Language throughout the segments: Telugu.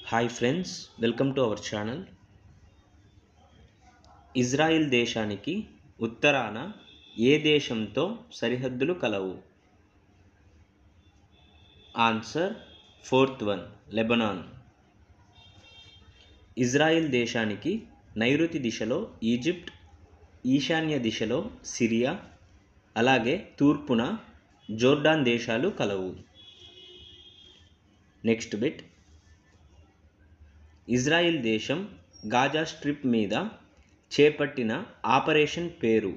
hi friends welcome to our channel Israel దేశానికి ఉత్తరాన ఏ దేశంతో సరిహద్దులు కలవు answer fourth one Lebanon Israel దేశానికి నైరుతి దిశలో ఈజిప్ట్ ఈశాన్య దిశలో సిరియా అలాగే తూర్పున జోర్డాన్ దేశాలు కలవు నెక్స్ట్ బిట్ ఇజ్రాయిల్ దేశం గాజా స్ట్రిప్ మీద చేపట్టిన ఆపరేషన్ పేరు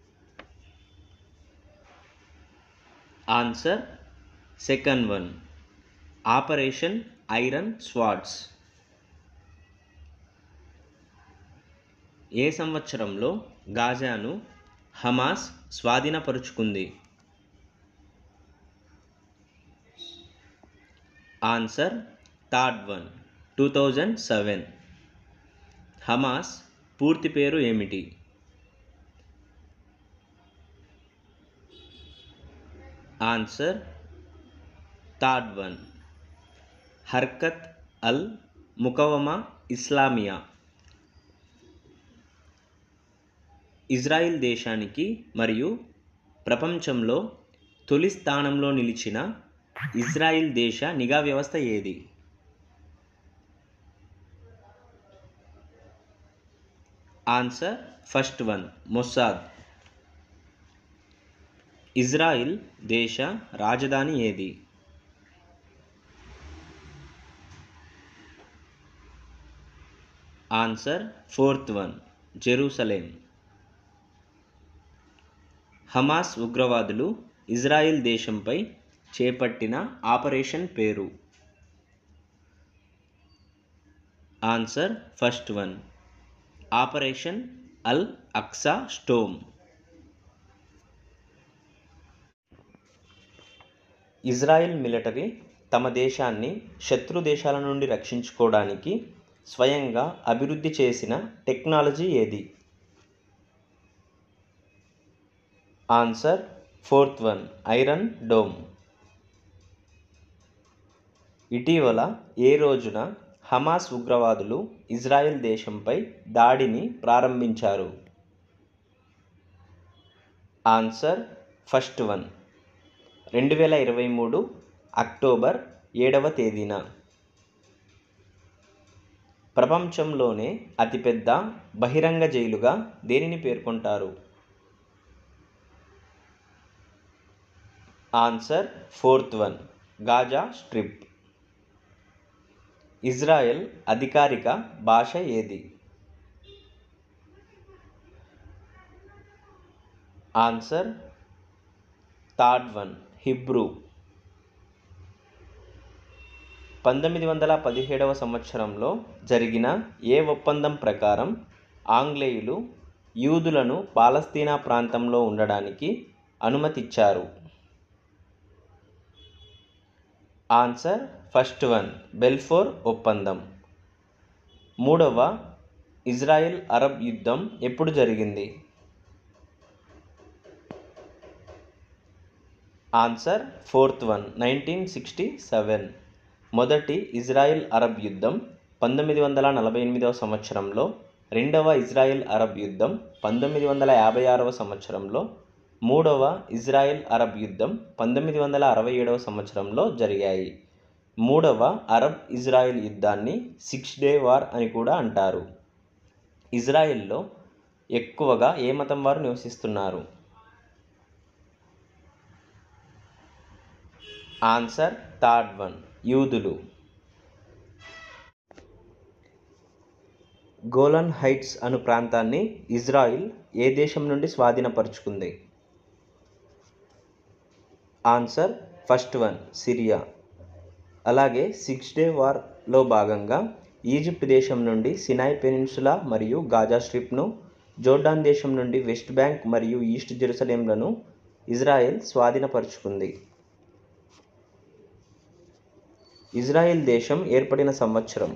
answer second one operation iron swords ఏ సంవత్సరంలో గాజాను హమాస్ స్వాధీనపరుచుకుంది answer third one two thousand seven Hamas పూర్తి పేరు ఏమిటి answer third one Harkat al Muqawama Islamiya Israel దేశానికి మరియు ప్రపంచంలో తొలి స్థానంలో నిలిచిన ఇజ్రాయిల్ దేశ నిఘా వ్యవస్థ ఏది answer first one Mossad Israel దేశ రాజధాని ఏది answer fourth one Jerusalem Hamas ఉగ్రవాదులు ఇజ్రాయిల్ దేశంపై చేపట్టిన ఆపరేషన్ పేరు answer first one operation al Aqsa storm Israel military తమ దేశాన్ని శత్రు దేశాల నుండి రక్షించుకోవడానికి స్వయంగా అభివృద్ధి చేసిన టెక్నాలజీ ఏది answer fourth one iron dome ఇటీవల ఏ రోజున హమాస్ ఉగ్రవాదులు ఇజ్రాయెల్ దేశంపై దాడిని ప్రారంభించారు ఆన్సర్ ఫస్ట్ వన్ రెండు వేల ఇరవై మూడు అక్టోబర్ ఏడవ తేదీన ప్రపంచంలోనే అతిపెద్ద బహిరంగ జైలుగా దేనిని పేర్కొంటారు answer fourth one Gaza strip Israel అధికారిక భాష ఏది ఆన్సర్ థర్డ్ వన్ హిబ్రూ పంతొమ్మిది వందల పదిహేడవ సంవత్సరంలో జరిగిన ఏ ఒప్పందం ప్రకారం ఆంగ్లేయులు యూదులను పాలస్తీనా ప్రాంతంలో ఉండడానికి అనుమతిచ్చారు ఆన్సర్ ఫస్ట్ వన్ బెల్ఫోర్ ఒప్పందం మూడవ ఇజ్రాయిల్ అరబ్ యుద్ధం ఎప్పుడు జరిగింది answer fourth one nineteen sixty seven మొదటి ఇజ్రాయిల్ అరబ్ యుద్ధం పంతొమ్మిది వందల నలభై ఎనిమిదవ సంవత్సరంలో రెండవ ఇజ్రాయిల్ అరబ్ యుద్ధం పంతొమ్మిది వందల యాభై ఆరవ సంవత్సరంలో మూడవ ఇజ్రాయెల్ అరబ్ యుద్ధం పంతొమ్మిది వందల అరవై ఏడవ సంవత్సరంలో జరిగాయి మూడవ అరబ్ ఇజ్రాయెల్ యుద్ధాన్ని సిక్స్ డే వార్ అని కూడా అంటారు ఇజ్రాయెల్లో ఎక్కువగా ఏ మతం వారు నివసిస్తున్నారు ఆన్సర్ థర్డ్ వన్ యూదులు గోలన్ హైట్స్ అను ప్రాంతాన్ని ఇజ్రాయిల్ ఏ దేశం నుండి స్వాధీనపరుచుకుంది ఆన్సర్ ఫస్ట్ వన్ సిరియా అలాగే సిక్స్ డే వార్లో భాగంగా ఈజిప్ట్ దేశం నుండి సినాయ్ పెనిన్సులా మరియు గాజా స్ట్రిప్ను జోర్డాన్ దేశం నుండి వెస్ట్ బ్యాంక్ మరియు ఈస్ట్ జెరూసలేంలను ఇజ్రాయెల్ స్వాధీనపరుచుకుంది ఇజ్రాయెల్ దేశం ఏర్పడిన సంవత్సరం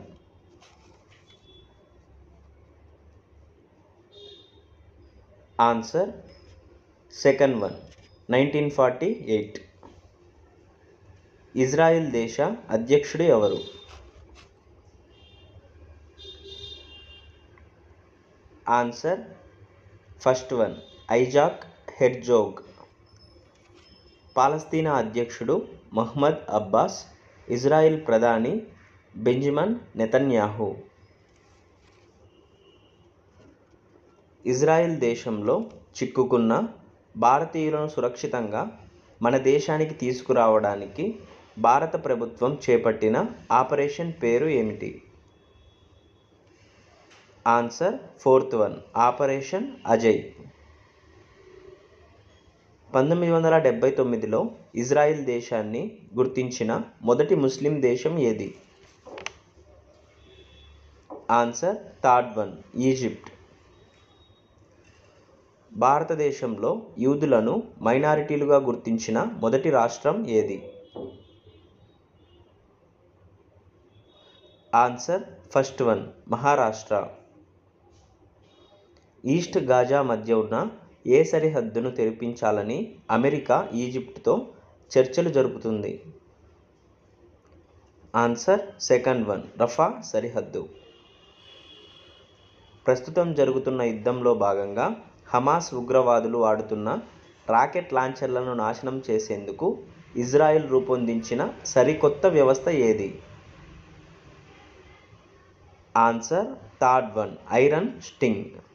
answer second one nineteen forty eight Israel దేశ అధ్యక్షుడు ఎవరు answer first one Isaac Herzog పాలస్తీనా అధ్యక్షుడు మహ్మద్ అబ్బాస్ ఇజ్రాయిల్ ప్రధాని బెంజమిన్ నెతన్యాహు ఇజ్రాయెల్ దేశంలో చిక్కుకున్న భారతీయులను సురక్షితంగా మన దేశానికి తీసుకురావడానికి భారత ప్రభుత్వం చేపట్టిన ఆపరేషన్ పేరు ఏమిటి answer fourth one operation Ajay పంతొమ్మిది వందల డెబ్బై తొమ్మిదిలో ఇజ్రాయిల్ దేశాన్ని గుర్తించిన మొదటి ముస్లిం దేశం ఏది ఆన్సర్ థర్డ్ వన్ ఈజిప్ట్ భారతదేశంలో యూదులను మైనారిటీలుగా గుర్తించిన మొదటి రాష్ట్రం ఏది answer first one Maharashtra east Gaza మధ్య ఉన్న ఏ సరిహద్దును తెరిపించాలని అమెరికా ఈజిప్ట్తో చర్చలు జరుపుతుంది ఆన్సర్ సెకండ్ వన్ రఫా సరిహద్దు ప్రస్తుతం జరుగుతున్న యుద్ధంలో భాగంగా హమాస్ ఉగ్రవాదులు వాడుతున్న రాకెట్ లాంచర్లను నాశనం చేసేందుకు ఇజ్రాయెల్ రూపొందించిన సరికొత్త వ్యవస్థ ఏది answer third one iron sting